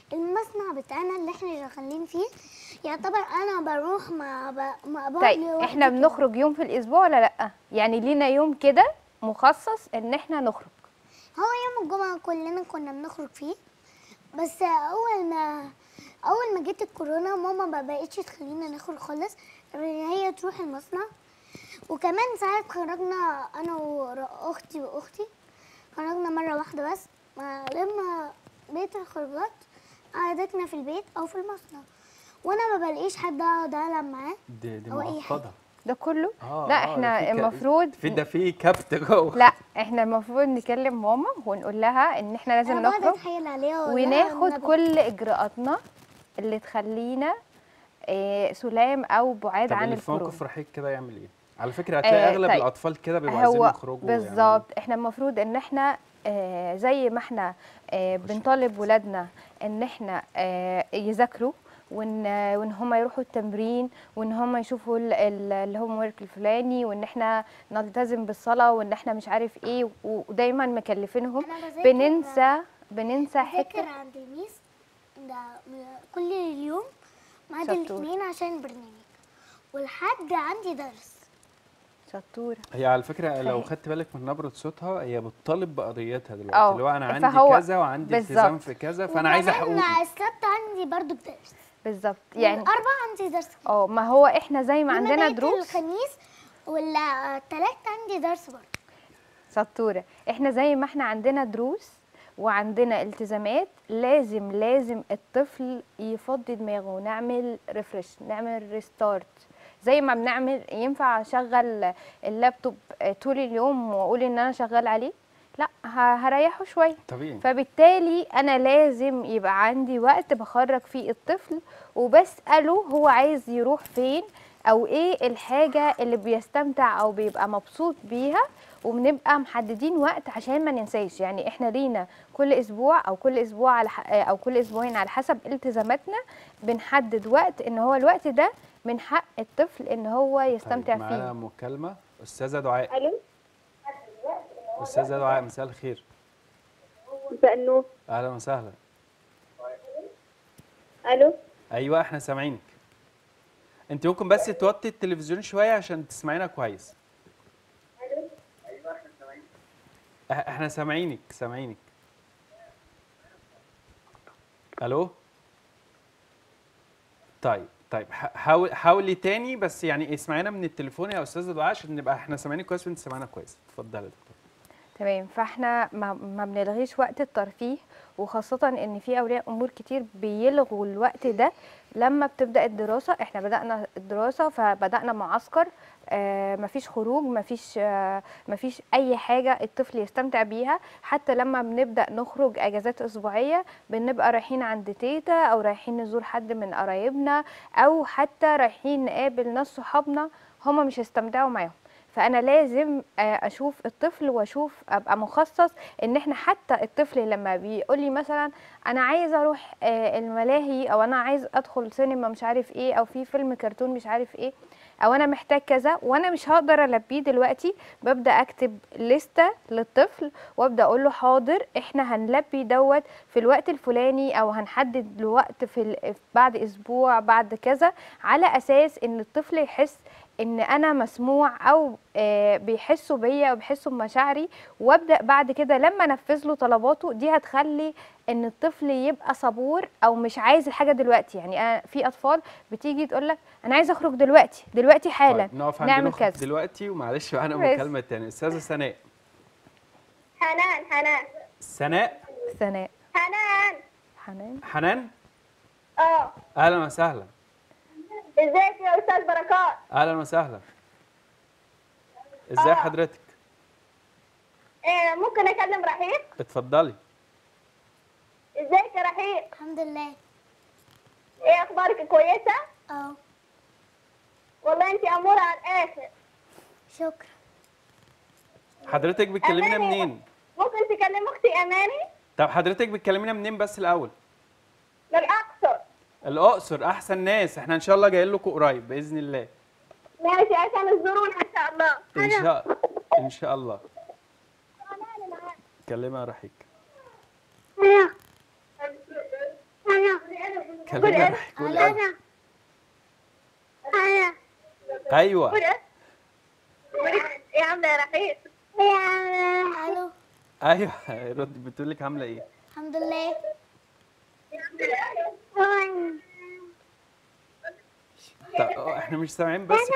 المصنع بتاعنا اللي احنا شغالين فيه يعتبر انا بروح مع ب... مع بعض طيب لوحدي احنا كده. بنخرج يوم في الاسبوع ولا لا يعني لينا يوم كده مخصص ان احنا نخرج هو يوم الجمعة كلنا كنا بنخرج فيه بس أول ما أول ما جت الكورونا ماما ما بقتش تخلينا نخرج خالص هي تروح المصنع وكمان ساعات خرجنا أنا وأختي وأختي خرجنا مرة واحدة بس ما لما بقيت الخروجات قعدتنا في البيت أو في المصنع وأنا ما بلاقيش حد أقعد ألعب معاه دي دي أو أي حاجة. معقده ده كله آه، لا آه، ده احنا في ك- المفروض في ده في كبت جوه لا احنا المفروض نكلم ماما ونقول لها ان احنا لازم أنا بقعد نخرج أتحايل عليها وأقول لها إن وناخد أنا ب- كل اجراءاتنا اللي تخلينا آه، سلام او بعاد طب عن اللي في الكورونا موقف رحيق كده يعمل ايه؟ على فكره هتلاقي آه، اغلب طيب. الاطفال كده بيبقوا عايزين هو يخرجوا ويعملوا- بالظبط احنا المفروض ان احنا آه، زي ما احنا آه، بنطالب ولادنا ان احنا آه، يذاكروا وان وان هم يروحوا التمرين وان هم يشوفوا ال- ال- الهوم ورك الفلاني وان احنا نلتزم بالصلاه وان احنا مش عارف ايه ودايما مكلفينهم أنا بذاكر- بننسى بننسى بذاكر حته عند الميس ده م- كل يوم ما عدا شطور. الاثنين عشان البرنامج والحد عندي درس شطوره هي على فكره لو فهي- خدت بالك من نبره صوتها هي بتطالب بقضيتها دلوقتي اه، اللي هو انا عندي فهو كذا وعندي التزام بالظبط. في كذا فانا عايزه وكمان حقوقي السبت عندي برضو بدرس بالظبط يعني يعني الأربع عندي درس اه ما هو احنا زي ما لما عندنا بقيت دروس الخميس والتلات عندي درس برضو شطورة احنا زي ما احنا عندنا دروس وعندنا التزامات لازم لازم الطفل يفضي دماغه ونعمل ريفرش نعمل ريستارت زي ما بنعمل ينفع اشغل اللابتوب طول اليوم واقول ان انا شغال عليه لا ه- هريحه شويه طبيعي فبالتالي انا لازم يبقى عندي وقت بخرج فيه الطفل وبساله هو عايز يروح فين او ايه الحاجه اللي بيستمتع او بيبقى مبسوط بيها وبنبقى محددين وقت عشان ما ننساش يعني احنا لينا كل اسبوع او كل اسبوع على ح- او كل اسبوعين على حسب التزاماتنا بنحدد وقت ان هو الوقت ده من حق الطفل ان هو يستمتع طيب معانا فيه مكالمه استاذه دعاء الو استاذه دعاء مساء الخير مساء النور اهلا وسهلا الو ايوه احنا سامعينك انت ممكن بس توطي التلفزيون شويه عشان تسمعينا كويس إح- احنا سامعينك سامعينك الو طيب طيب ح- حاول حاولي تاني بس يعني اسمعينا من التليفون يا استاذه دعاء عشان نبقى احنا سامعينك كويس وانت سامعانا كويس اتفضلي يا دكتور تمام فاحنا ما, ما بنلغيش وقت الترفيه وخاصة ان في اولياء امور كتير بيلغوا الوقت ده لما بتبدأ الدراسة احنا بدأنا الدراسة فبدأنا معسكر آه مفيش خروج مفيش آه مفيش اي حاجة الطفل يستمتع بيها حتى لما بنبدأ نخرج اجازات اسبوعية بنبقى رايحين عند تيتا او رايحين نزور حد من قرايبنا او حتى رايحين نقابل ناس صحابنا هما مش هيستمتعوا معاهم فانا لازم آه، اشوف الطفل واشوف ابقى مخصص ان احنا حتى الطفل لما بيقول لي مثلا انا عايز اروح آه، الملاهي او انا عايز ادخل سينما مش عارف ايه او في فيلم كرتون مش عارف ايه او انا محتاج كذا وانا مش هقدر البيه دلوقتي ببدا اكتب لستة للطفل وابدا اقول له حاضر احنا هنلبي دوت في الوقت الفلاني او هنحدد له وقت في ال- بعد اسبوع بعد كذا على اساس ان الطفل يحس ان انا مسموع او آه، بيحسوا بيا او بيحسوا بمشاعري وابدا بعد كده لما انفذ له طلباته دي هتخلي ان الطفل يبقى صبور او مش عايز الحاجه دلوقتي يعني أنا في اطفال بتيجي تقول لك انا عايز اخرج دلوقتي دلوقتي حالا طيب نقف عند نعمل نخرج كذا دلوقتي ومعلش معانا بس. مكالمه تانية استاذه سناء حنان حنان سناء سناء حنان حنان حنان اه اهلا وسهلا ازيك يا استاذ بركات اهلا وسهلا ازاي حضرتك إيه ممكن اكلم رحيق اتفضلي ازيك يا رحيق الحمد لله ايه اخبارك كويسه اه والله انت اموره على الاخر شكرا حضرتك بتكلمينا أماني. منين ممكن تكلم اختي اماني طب حضرتك بتكلمينا منين بس الاول من الاقصر الاقصر احسن ناس احنا ان شاء الله جايين لكم قريب باذن الله ماشي عشان تزورونا ان شاء الله ان شاء ان شاء الله كلمها رحيك حنان كلمي يا رحيق قولي ألو. انا ايوه ايه عامله يا رحيق الو ايوه رد بتقول لك عامله ايه الحمد لله طب أه، احنا مش سامعين بس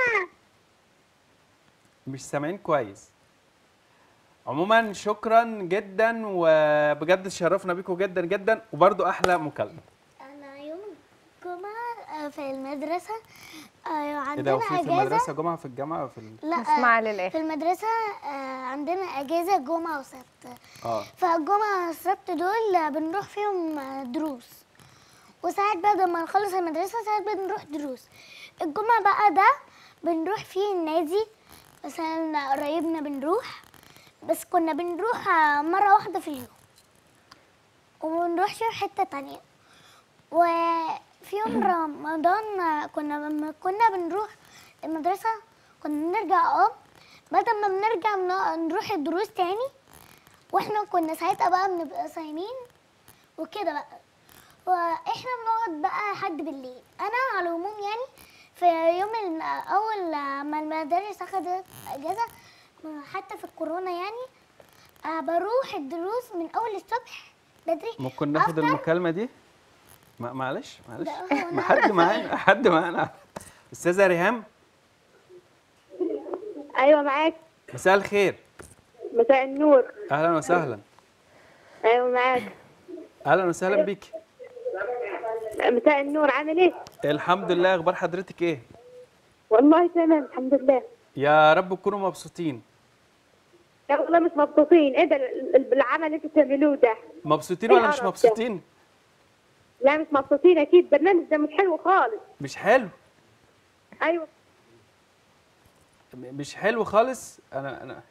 مش سامعين كويس عموما شكرا جدا وبجد شرفنا بيكم جدا جدا وبرضو احلى مكالمه انا يوم الجمعه آه، في المدرسه آه، ايه ده عندنا وفي في اجازه المدرسه جمعه في الجامعه وفي ال... لا نسمع آه، للآخر. في المدرسه آه، عندنا اجازه جمعه وسبت اه فالجمعه والسبت دول آه، بنروح فيهم آه، دروس وساعات بعد ما نخلص المدرسه ساعات بنروح دروس الجمعه بقى ده بنروح فيه النادي مثلا قرايبنا بنروح بس كنا بنروح آه، مره واحده في اليوم ومنروحش في حته تانية وفي يوم رمضان آه، كنا لما كنا بنروح المدرسة كنا بنرجع اه بعد ما بنرجع بن- نروح الدروس تاني واحنا كنا ساعتها بقى بنبقى صايمين وكده بقى واحنا بنقعد بقى لحد بالليل انا على العموم يعني في يوم ال- اول ما المدارس اخدت اجازة حتى في الكورونا يعني آه، بروح الدروس من اول الصبح بدري ممكن ناخد أفطر. المكالمه دي ما معلش معلش ده هو ما حد معانا حد معانا استاذه ريهام ايوه معاك مساء الخير مساء النور اهلا وسهلا ايوه معاك اهلا وسهلا بيك مساء النور عامل ايه الحمد لله اخبار حضرتك ايه والله تمام الحمد لله يا رب تكونوا مبسوطين لا والله مش مبسوطين ايه ده ال- ال- العمل اللي انتوا بتعملوه ده مبسوطين إيه ولا مش القرف ده؟ مبسوطين لا مش مبسوطين اكيد البرنامج ده مش حلو خالص مش حلو ايوه م- مش حلو خالص انا انا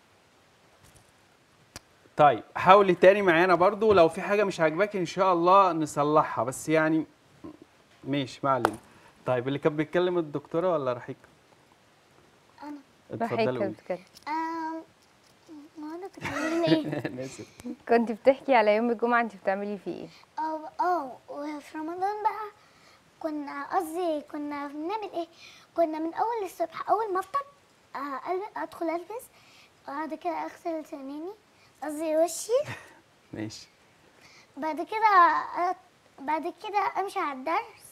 طيب حاولي تاني معانا برضو لو في حاجه مش عاجباك ان شاء الله نصلحها بس يعني ماشي ما علينا طيب اللي كان بيتكلم الدكتوره ولا رحيق انا اتفضلي رحيق قولي بتتكلم آم، ما انا بتكلمي ايه أنا آسف. كنت بتحكي على يوم الجمعة انت بتعملي فيه ايه اه اه وفي رمضان بقى كنا قصدي كنا بنعمل ايه كنا من اول الصبح اول ما افطر آه، ألب- ادخل البس وبعد كده اغسل سناني قصدي وشي ماشي بعد كده آه، بعد كده امشي على الدرس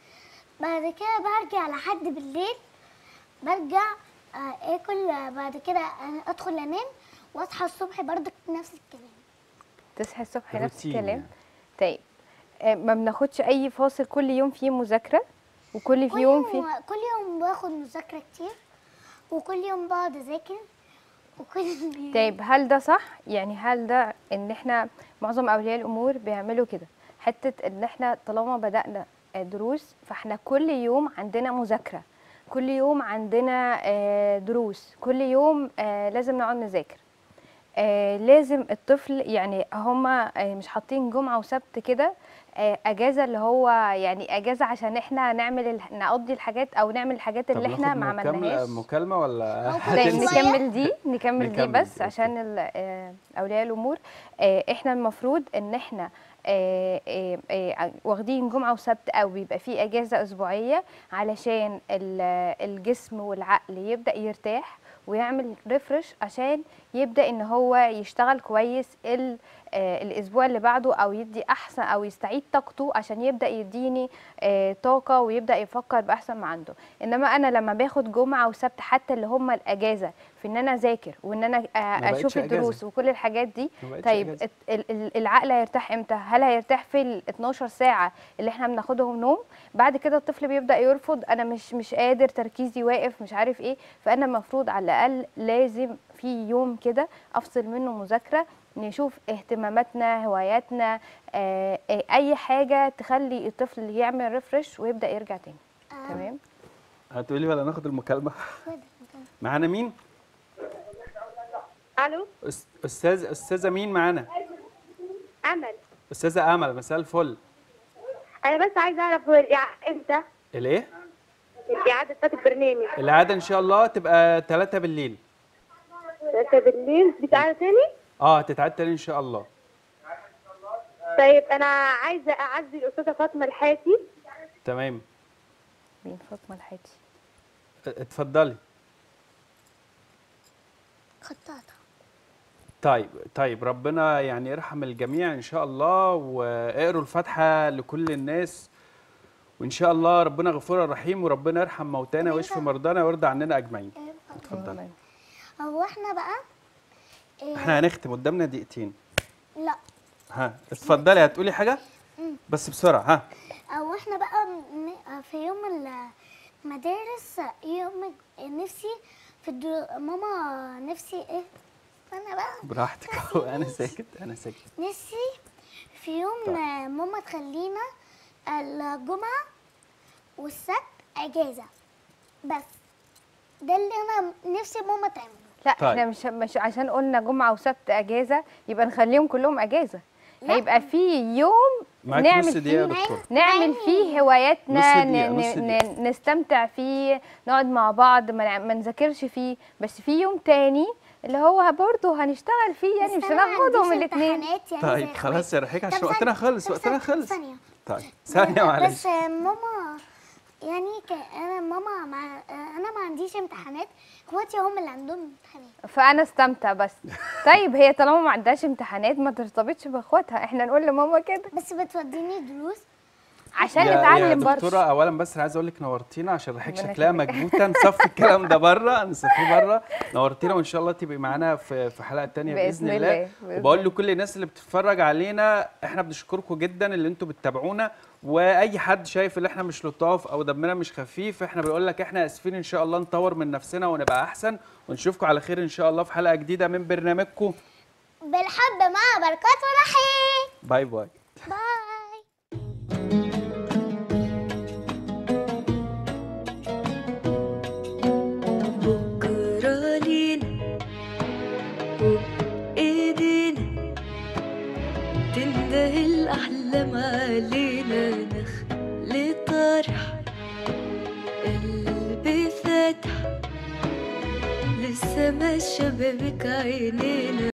بعد كده برجع لحد بالليل برجع آه، اكل آه، بعد كده آه، ادخل انام واصحى الصبح برضك نفس الكلام تصحي الصبح نفس روتين الكلام يعني. طيب آه، ما بناخدش اي فاصل كل يوم فيه مذاكرة وكل كل في يوم يوم فيه كل يوم باخد مذاكرة كتير وكل يوم بقعد اذاكر وكل يوم طيب هل ده صح يعني هل ده ان احنا معظم اولياء الامور بيعملوا كده حته ان احنا طالما بدانا دروس فاحنا كل يوم عندنا مذاكره كل يوم عندنا آه، دروس كل يوم آه، لازم نقعد نذاكر آه، لازم الطفل يعني هما آه، مش حاطين جمعة وسبت كده آه، اجازة اللي هو يعني اجازة عشان احنا نعمل ال- نقضي الحاجات او نعمل الحاجات طب اللي احنا ما ناخد مكالمة- عملناهاش مكالمه ولا أو طيب هتنسي؟ نكمل دي نكمل دي نكمل بس دي، عشان ال- آه، اولياء الامور آه، احنا المفروض ان احنا آه، آه، آه، واخدين جمعه وسبت او بيبقى في اجازه اسبوعيه علشان ال- الجسم والعقل يبدا يرتاح ويعمل ريفرش عشان يبدا ان هو يشتغل كويس ال- آه، الاسبوع اللي بعده او يدي احسن او يستعيد طاقته عشان يبدا يديني آه، طاقه ويبدا يفكر باحسن ما عنده انما انا لما باخد جمعه وسبت حتى اللي هم الاجازه في ان انا اذاكر وان انا آه، ما بقتش اشوف أجازة. الدروس وكل الحاجات دي ما بقتش طيب أجازة. الت- ال- ال- العقل هيرتاح امتى هل هيرتاح في ال 12 ساعه اللي احنا بناخدهم نوم بعد كده الطفل بيبدا يرفض انا مش مش قادر تركيزي واقف مش عارف ايه فانا المفروض على الاقل لازم في يوم كده افصل منه مذاكره نشوف اهتماماتنا هواياتنا آه آه، اي حاجه تخلي الطفل يعمل ريفرش ويبدا يرجع تاني تمام هتقولي ولا ناخد المكالمه معانا مين الو أس- استاذ استاذه مين معانا امل استاذه امل مساء الفل انا بس عايزه اعرف هو الإعادة امتى الايه الاعاده بتاعت البرنامج العاده ان شاء الله تبقى 3 بالليل ثلاثة بالليل بتاعه تاني اه هتتعاد تاني ان شاء الله طيب انا عايزه اعزي الاستاذه فاطمه الحاتي تمام مين فاطمه الحاتي اتفضلي خطاطة طيب طيب ربنا يعني يرحم الجميع ان شاء الله واقروا الفاتحه لكل الناس وان شاء الله ربنا غفور رحيم وربنا يرحم موتانا ويشفي مرضانا ويرضى عننا اجمعين اتفضلي هو احنا بقى إيه احنا هنختم قدامنا دقيقتين لا ها اتفضلي هتقولي حاجه مم. بس بسرعه ها او احنا بقى ن- في يوم المدارس يوم نفسي في الدرو... ماما نفسي ايه انا بقى براحتك اهو انا ساكت انا ساكت نفسي في يوم طيب. ماما تخلينا الجمعة والسبت اجازة بس ده اللي انا نفسي ماما تعمله لا طيب. احنا مش مش عشان قلنا جمعه وسبت اجازه يبقى نخليهم كلهم اجازه لا. هيبقى في يوم معاك نعمل نص دقيقه يا فيه دكتور نعمل فيه هواياتنا نص دقيقة، ن- نص ن- دقيقة. ن- نستمتع فيه نقعد مع بعض ما نع- ما نذاكرش فيه بس في يوم تاني اللي هو برضه هنشتغل فيه يعني بس مش أنا ما هناخدهم عنديش الاثنين امتحانات يعني طيب زي خلاص يا رحيق طب عشان ثانية- وقتنا خلص طب وقتنا ثانية- خلص ثانية طيب ثانيه معلش بس ماما يعني ك... انا ماما مع... انا ما عنديش امتحانات اخواتي هم اللي عندهم امتحانات فانا استمتع بس طيب هي طالما ما عندهاش امتحانات ما ترتبطش باخواتها احنا نقول لماما كده بس بتوديني دروس عشان يا- نتعلم يا دكتوره برضه اولا بس عايز اقول لك نورتينا عشان رحيق ربنا شكلها يخليك. مكبوته نصفي الكلام ده بره نصفيه بره نورتينا وان شاء الله تبقي معانا في في حلقه تانية باذن, بإذن الله, الله، بإذن وبقول لكل الناس اللي بتتفرج علينا احنا بنشكركم جدا اللي انتوا بتتابعونا واي حد شايف ان احنا مش لطاف او دمنا مش خفيف احنا بنقول لك احنا اسفين ان شاء الله نطور من نفسنا ونبقى احسن ونشوفكم على خير ان شاء الله في حلقه جديده من برنامجكم بالحب مع بركات ورحيم باي باي باي بكرة لينا وبإيدينا تنده الأحلام علينا نخلي طرح قلبي فاتح لسه ما شبابك عينينا